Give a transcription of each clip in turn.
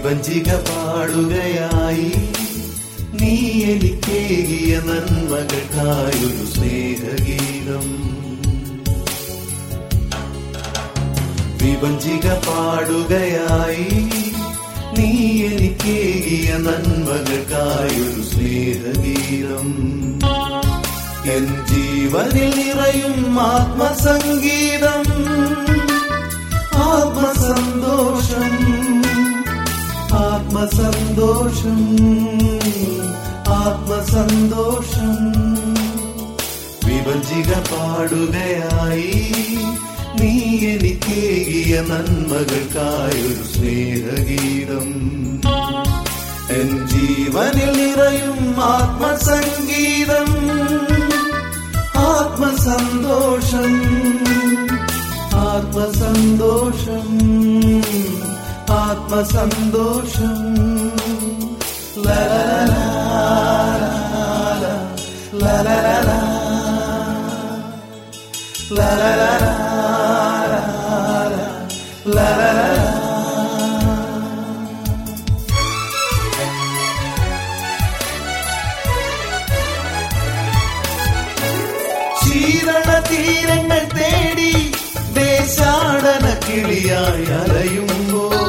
വിഭജിക പാടുകയായി നീ എനിക്കേകിയ നന്മകൾക്കായൊരു സ്നേഹഗീതം വിഭജിക പാടുകയായി നീ എനിക്കേകിയ നന്മകൾക്കായൊരു സ്നേഹഗീതം എൻ ജീവനിൽ നിറയും ആത്മസംഗീതം ആത്മസന്തോഷം ആത്മസന്തോഷം ആത്മസന്തോഷം വിഭജിക പാടുകയായി നീ എനിക്കേകിയ നന്മകൾക്കായൊരു സ്നേഹഗീതം എൻ ജീവനിൽ നിറയും ആത്മസംഗീതം ആത്മസന്തോഷം ആത്മസന്തോഷം ആത്മസന്തോഷം ലലലാ, ലലലാ, ലലലാ, ലലലാ. ശീതള തീരങ്ങൾ തേടി ദേശാടന കിളിയായി അലയുമ്പോൾ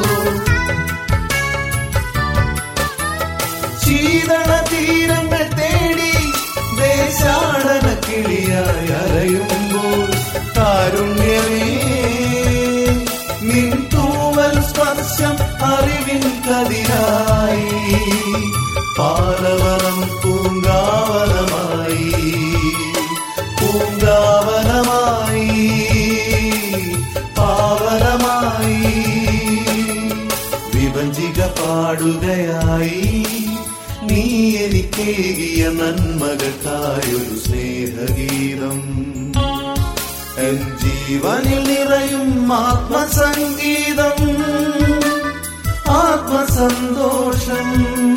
ശീതള തീരങ്ങൾ തേടി ദേശാടന കിളിയായി അലയുമ്പോൾ കാരുണ്യമേ നിൻ തൂവൽ സ്പർശം അറിവിൻ കതിരായി പാലവനം പൂങ്കാവനമായി പൂങ്കാവനമായി പാവനമായി വിഭജിക പാടുകയായി നീ എനിക്കേകിയ നന്മകൾക്കായൊരു സ്നേഹഗീതം എൻ ജീവനിൽ നിറയും ആത്മസംഗീതം ആത്മസന്തോഷം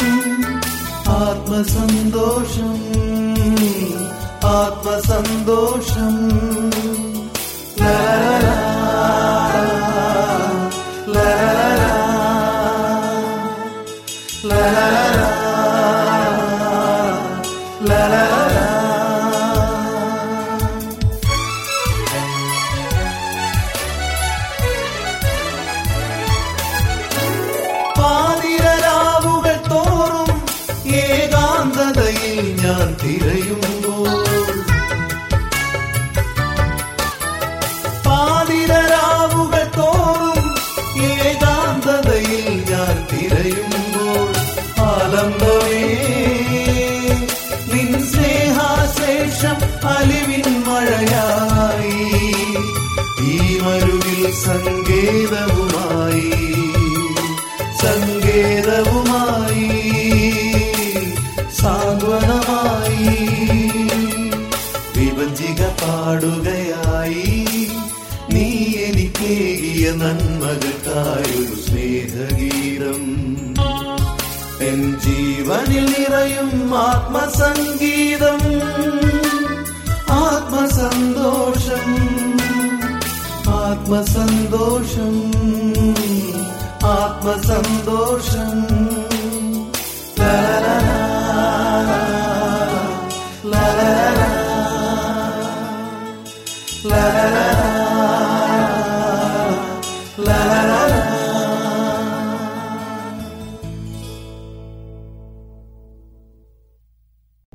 ആത്മസന്തോഷം ആത്മസന്തോഷം ലലലാ, ലലലാ, ലലലാ, ലലലാ. പാതിരരാവുകൾ തോറും ഏകാന്തതയിൽ ഞാൻ തിരയുമ്പോൾ പാതിരരാവുകൾ തോറും ഏകാന്തതയിൽ ഞാൻ തിരയുമ്പോൾ ആലംബമേ നിൻ സ്നേഹാശേഷം അലിവിൻ മഴയായി ഈ മരുവിൽ സങ്കേതവുമായി സങ്കേതവുമായി സാന്ത്വനമായി വിഭജിക പാടുകയായി നീ എനിക്കേകിയ നന്മകൾക്കായൊരു സ്നേഹഗീതം എൻ ജീവനിൽ നിറയും ആത്മസംഗീതം ആത്മസന്തോഷം ആത്മസന്തോഷം ആത്മസന്തോഷം ലലലാ, ലലലാ, ലലലാ, ലലലാ.